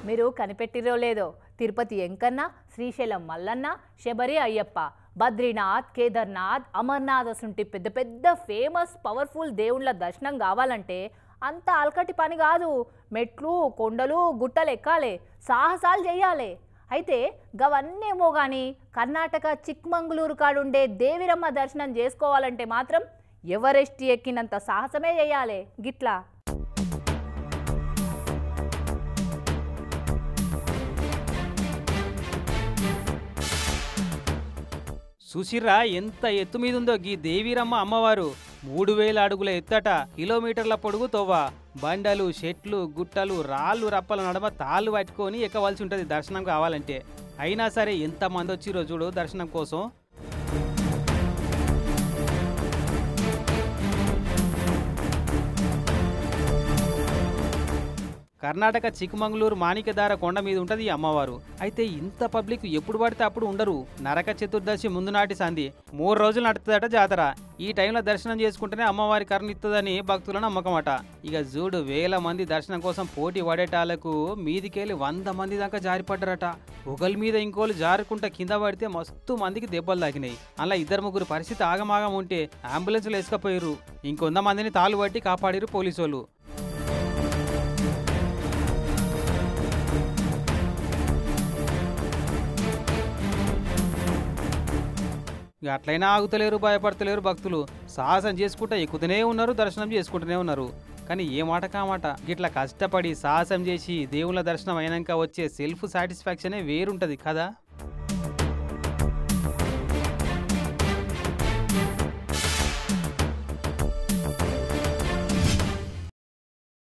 మీరు కనిపెట్టిరో లేదో తిరుపతి ఎంకన్న శ్రీశైలం మల్లన్న శబరి అయ్యప్ప బద్రీనాథ్ కేదార్నాథ్ అమర్నాథ్ అసుంటి పెద్ద పెద్ద ఫేమస్ పవర్ఫుల్ దేవుళ్ళ దర్శనం కావాలంటే అంత అలకటి పని కాదు మెట్లు కొండలు గుట్టలు ఎక్కాలి సాహసాలు చేయాలి అయితే గవన్నేమో కానీ కర్ణాటక చిక్మంగళూరు కాడుండే దేవిరమ్మ దర్శనం చేసుకోవాలంటే మాత్రం ఎవరెస్ట్ ఎక్కినంత సాహసమే చేయాలి గిట్లా సుశిర్రా ఎంత ఎత్తు మీద ఉందో గీ దేవీరమ్మ అమ్మవారు మూడు వేల అడుగుల ఎత్తట కిలోమీటర్ల పొడుగు తోవ బండలు చెట్లు గుట్టలు రాళ్ళు రప్పల నడమ తాళ్ళు పట్టుకొని ఎక్కవలసి ఉంటుంది దర్శనం కావాలంటే అయినా సరే ఎంతమంది వచ్చిరో చూడు దర్శనం కోసం కర్ణాటక చిక్కమంగళూరు మాణిక్యధార కొండ మీద ఉంటది ఈ అమ్మవారు అయితే ఇంత పబ్లిక్ ఎప్పుడు పడితే అప్పుడు ఉండరు నరక చతుర్దశి ముందు నాటి సంధి మూడు రోజులు నడుతుందట జాతర ఈ టైంలో దర్శనం చేసుకుంటేనే అమ్మవారి కరుణ ఇస్తుందని భక్తుల నమ్మకమట ఇక చూడు వేల మంది దర్శనం కోసం పోటీ పడేటాలకు మీదికెళ్ళి వంద మంది దాకా జారిపడ్డారట ఒకరి మీద ఇంకోళ్ళు జారుకుంటా కింద పడితే మస్తు మందికి దెబ్బలు తాకినాయి అలా ఇద్దరు ముగ్గురు పరిస్థితి ఆగమాగం ఉంటే అంబులెన్స్లు వేసుకపోయారు ఇంకొంత మందిని తాళ్ళు పట్టి కాపాడిరు పోలీసోళ్ళు ఇక అట్లయినా ఆగుతలేరు భయపడతలేరు భక్తులు సాహసం చేసుకుంటా ఎక్కుతూనే ఉన్నారు దర్శనం చేసుకుంటూనే ఉన్నారు కానీ ఏ మాట కామాట గిట్లా కష్టపడి సాహసం చేసి దేవుళ్ళ దర్శనం అయినాక వచ్చే సెల్ఫ్ సాటిస్ఫాక్షనే వేరుంటది కదా